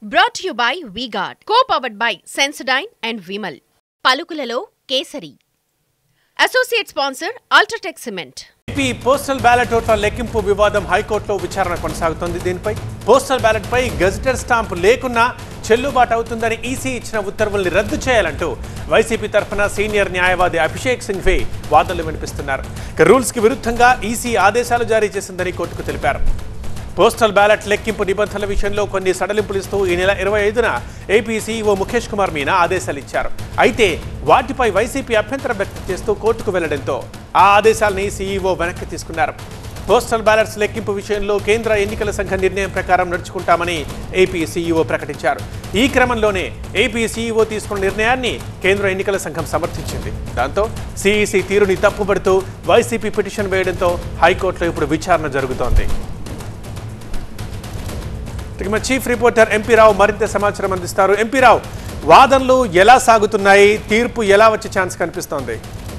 Brought you by V-Guard co powered by Sensodyne and Vimal పలుకులలో Kesari associate sponsor UltraTech cement AP postal ballot ఓట్ల లెక్కింపు వివాదం హైకోర్టులో విచారణ కొనసాగుతోంది దీనిపై పోస్టల్ బ్యాలెట్ పై గెజిటెడ్ స్టాంప్ లేకున్నా చెల్లుబాటు అవుతుందని ఈసీ ఇచ్చిన ఉత్తర్వుల్ని రద్దు చేయాలంటూ వైసీపీ తరఫున సీనియర్ న్యాయవాది అభిషేక్ సింఘ్వి వాదనలు వినిపిస్తున్నారు ఇక రూల్స్ కి విరుద్ధంగా ఈసీ ఆదేశాలు జారీ చేసిందని కోర్టుకు తెలిపారు పోస్టల్ బ్యాలెట్ లెక్కింపు నిబంధనల విషయంలో కొన్ని సడలింపులు ఇస్తూ ఈ నెల ఇరవై ఐదున ఏపీ సీఈఓ ముఖేష్ కుమార్ మీనా ఆదేశాలు ఇచ్చారు అయితే వాటిపై వైసీపీ అభ్యంతరం వ్యక్తం చేస్తూ కోర్టుకు వెళ్లడంతో ఆ ఆదేశాలని సీఈఓ వెనక్కి తీసుకున్నారు పోస్టల్ బ్యాలెట్స్ లెక్కింపు విషయంలో కేంద్ర ఎన్నికల సంఘ నిర్ణయం ప్రకారం నడుచుకుంటామని ఏపీ సీఈఓ ప్రకటించారు ఈ క్రమంలోనే ఏపీ సీఈఓ తీసుకున్న నిర్ణయాన్ని కేంద్ర ఎన్నికల సంఘం సమర్థించింది దాంతో సీఈసీ తీరుని తప్పుపడుతూ వైసీపీ పిటిషన్ వేయడంతో హైకోర్టులో ఇప్పుడు విచారణ జరుగుతోంది ఇక మా చీఫ్ రిపోర్టర్ ఎంపీ రావు మరింత సమాచారం అందిస్తారు ఎంపీ రావు వాదనలు ఎలా సాగుతున్నాయి తీర్పు ఎలా వచ్చే ఛాన్స్ కనిపిస్తోంది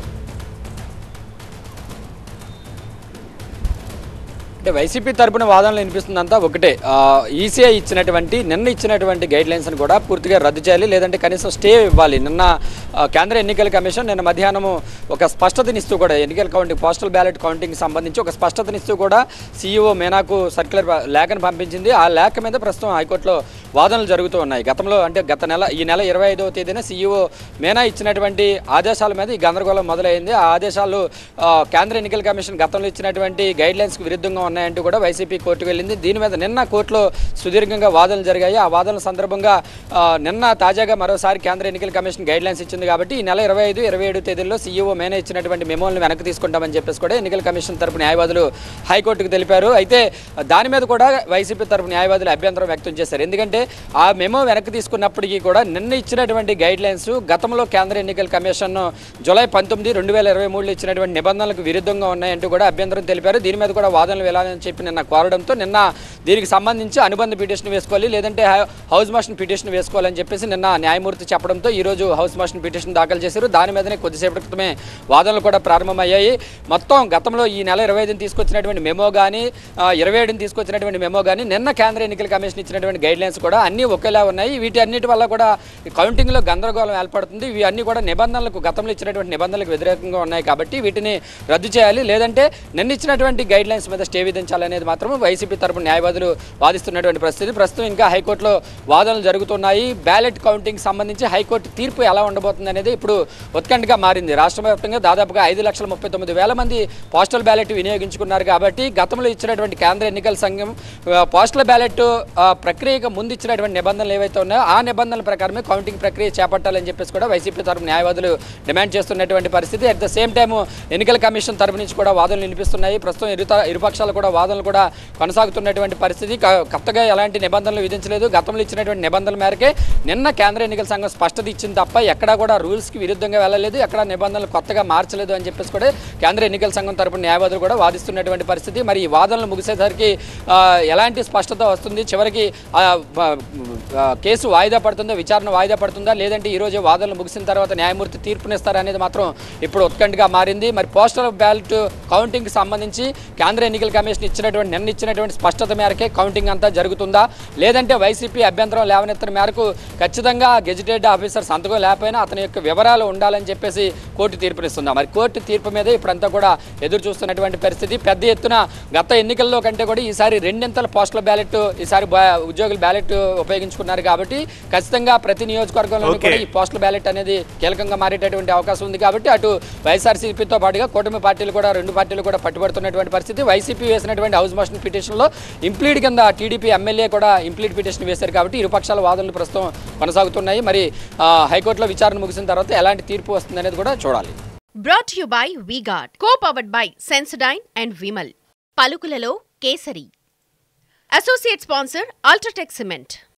అంటే వైసీపీ తరపున వాదనలు వినిపిస్తుందంతా ఒకటే ఈసీఐ ఇచ్చినటువంటి నిన్న ఇచ్చినటువంటి గైడ్ లైన్స్ని కూడా పూర్తిగా రద్దు చేయాలి లేదంటే కనీసం స్టే ఇవ్వాలి నిన్న ఆ, కేంద్ర ఎన్నికల కమిషన్ నిన్న మధ్యాహ్నం ఒక స్పష్టతనిస్తూ కూడా ఎన్నికల కౌంటింగ్ పోస్టల్ బ్యాలెట్ కౌంటింగ్ సంబంధించి ఒక స్పష్టతనిస్తూ కూడా సీఈఓ మేనాకు సర్క్యులర్ ప- లేఖను పంపించింది ఆ లేఖ మీద ప్రస్తుతం హైకోర్టులో వాదనలు జరుగుతూ ఉన్నాయి గతంలో అంటే గత నెల ఈ నెల ఇరవై ఐదవ తేదీన సీఈఓ మేనా ఇచ్చినటువంటి ఆదేశాల మీద ఈ గందరగోళం మొదలైంది ఆ ఆదేశాలు ఆ, కేంద్ర ఎన్నికల కమిషన్ గతంలో ఇచ్చినటువంటి గైడ్ లైన్స్కి విరుద్ధంగా ఉన్నాయంటూ కూడా వైసీపీ కోర్టుకు వెళ్ళింది దీని మీద నిన్న కోర్టులో సుదీర్ఘంగా వాదనలు జరిగాయి ఆ వాదనల సందర్భంగా ఆ, నిన్న తాజాగా మరోసారి కేంద్ర ఎన్నికల కమిషన్ గైడ్ లైన్స్ ఇచ్చింది కాబట్టి ఈ నెల ఇరవై ఐదు ఇరవై ఏడు తేదీల్లో సీఈఓ మేనే ఇచ్చినటువంటి మెమోలను వెనక్కి తీసుకుంటామని చెప్పేసి కూడా ఎన్నికల కమిషన్ తరపు న్యాయవాదులు హైకోర్టుకు తెలిపారు అయితే దాని మీద కూడా వైసీపీ తరపు న్యాయవాదులు అభ్యంతరం వ్యక్తం చేశారు ఎందుకంటే ఆ మెమో వెనక్కి తీసుకున్నప్పటికీ కూడా నిన్న ఇచ్చినటువంటి గైడ్ లైన్స్ గతంలో కేంద్ర ఎన్నికల కమిషన్ జూలై పంతొమ్మిది రెండు వేల ఇరవై మూడులో ఇచ్చినటువంటి నిబంధనలకు విరుద్ధంగా ఉన్నాయంటూ కూడా అభ్యంతరం తెలిపారు దీని మీద కూడా వాదనలు వెళ్ళాలని చెప్పి నిన్న కోరడంతో నిన్న దీనికి సంబంధించి అనుబంధ పిటిషన్ వేసుకోవాలి లేదంటే హౌ- హౌస్ మోషన్ పిటిషన్ వేసుకోవాలని చెప్పేసి నిన్న న్యాయమూర్తి చెప్పడంతో ఈ రోజు హౌస్ మోషన్ పిటిషన్ దాఖలు చేశారు దాని మీదనే కొద్దిసేపటి క్రితమే వాదనలు కూడా ప్రారంభమయ్యాయి మొత్తం గతంలో ఈ నెల ఇరవై ఐదుని తీసుకొచ్చినటువంటి మెమో కానీ ఇరవై ఏడుని తీసుకొచ్చినటువంటి మెమో కానీ నిన్న కేంద్ర ఎన్నికల కమిషన్ ఇచ్చినటువంటి గైడ్ లైన్స్ కూడా అన్నీ ఒకేలా ఉన్నాయి వీటి అన్నిటి వల్ల కూడా ఈ కౌంటింగ్లో గందరగోళం ఏర్పడుతుంది ఇవి అన్నీ కూడా నిబంధనలకు గతంలో ఇచ్చినటువంటి నిబంధనలకు వ్యతిరేకంగా ఉన్నాయి కాబట్టి వీటిని రద్దు చేయాలి లేదంటే నిన్న ఇచ్చినటువంటి గైడ్ లైన్స్ మీద స్టే విధించాలనేది మాత్రం వైసీపీ తరపున న్యాయవాదులు వాదిస్తున్నటువంటి పరిస్థితి ప్రస్తుతం ఇంకా హైకోర్టులో వాదనలు జరుగుతున్నాయి బ్యాలెట్ కౌంటింగ్ సంబంధించి హైకోర్టు తీర్పు ఎలా ఉండబోతుంది అనేది ఇప్పుడు ఉత్కంఠగా మారింది రాష్ట్ర వ్యాప్తంగా దాదాపుగా ఐదు లక్షల ముప్పై తొమ్మిది వేల మంది పోస్టల్ బ్యాలెట్ వినియోగించుకున్నారు కాబట్టి గతంలో ఇచ్చినటువంటి కేంద్ర ఎన్నికల సంఘం ఆ, పోస్టల్ బ్యాలెట్ ఆ, ప్రక్రియకు ముందు ఇచ్చినటువంటి నిబంధనలు ఏవైతే ఉన్నాయో ఆ నిబంధనల ప్రకారమే కౌంటింగ్ ప్రక్రియ చేపట్టాలని చెప్పేసి కూడా వైసీపీ తరపు న్యాయవాదులు డిమాండ్ చేస్తున్నటువంటి పరిస్థితి అట్ ద సేమ్ టైం ఎన్నికల కమిషన్ తరపు నుంచి కూడా వాదనలు వినిపిస్తున్నాయి ప్రస్తుతం ఇరు ఇరుపక్షాలు కూడా వాదనలు కూడా కొనసాగుతున్నటువంటి పరిస్థితి క- కొత్తగా ఎలాంటి నిబంధనలు విధించలేదు గతంలో ఇచ్చినటువంటి నిబంధనల మేరకే నిన్న కేంద్ర ఎన్నికల సంఘం స్పష్టత ఇచ్చింది తప్ప ఎక్కడా కూడా రూల్స్కి విరుద్ధంగా వెళ్ళలేదు ఎక్కడ నిబంధనలు కొత్తగా మార్చలేదు అని చెప్పేసి కూడా కేంద్ర ఎన్నికల సంఘం తరపున న్యాయవాదులు కూడా వాదిస్తున్నటువంటి పరిస్థితి మరి ఈ వాదనలు ముగిసేసరికి ఆ, ఎలాంటి స్పష్టత వస్తుంది చివరికి ఆ, ఆ, ఆ, కేసు వాయిదా పడుతుందా విచారణ వాయిదా పడుతుందా లేదంటే ఈ రోజు వాదనలు ముగిసిన తర్వాత న్యాయమూర్తి తీర్పునిస్తారా అనేది మాత్రం ఇప్పుడు ఉత్కంఠగా మారింది మరి పోస్టల్ బ్యాలెట్ కౌంటింగ్కి సంబంధించి కేంద్ర ఎన్నికల కమిషన్ ఇచ్చినటువంటి నిన్న ఇచ్చినటువంటి స్పష్టత మేరకే కౌంటింగ్ అంతా జరుగుతుందా లేదంటే వైసీపీ అభ్యంతరం లేవనెత్తిన మేరకు ఖచ్చితంగా గెజిటెడ్ ఆఫీసర్ సంతకం లేకపోయినా అతని యొక్క వివరాలు ఉండాలని చెప్పేసి కోర్టు తీర్పునిస్తుందా మరి కోర్టు తీర్పు మీద ఇప్పుడంతా కూడా ఎదురు చూస్తున్నటువంటి పరిస్థితి పెద్ద ఎత్తున గత ఎన్నికల్లో కంటే కూడా ఈసారి రెండింతల పోస్టల్ బ్యాలెట్ ఈసారి బా- ఉద్యోగులు బ్యాలెట్ ఉపయోగించుకున్నారు కాబట్టి ఖచ్చితంగా ప్రతి నియోజకవర్గంలో Okay. కూడా ఈ పోస్టల్ బ్యాలెట్ అనేది కీలకంగా మారేటటువంటి అవకాశం ఉంది కాబట్టి అటు వైఎస్ఆర్సీపీతో పాటుగా కూటమి పార్టీలు కూడా రెండు పార్టీలు కూడా పట్టుబడుతున్నటువంటి పరిస్థితి వైసీపీ వేసినటువంటి హౌస్ మోషన్ పిటిషన్లో ఇంప్లీడ్ కింద టీడీపీ ఎమ్మెల్యే కూడా ఇంప్లీడ్ పిటిషన్ వేశారు కాబట్టి ఇరు పక్షాల వాదనలు ప్రస్తుతం కొనసాగుతున్నాయి మరి ఆ, హైకోర్టులో విచారణ ముగిసిన తర్వాత ఎలాంటి తీర్పు వస్తుంది అనేది కూడా చూడాలి brought you by V-Guard co powered by Sensodyne and Vimal పలుకులలో Kesari associate sponsor UltraTech cement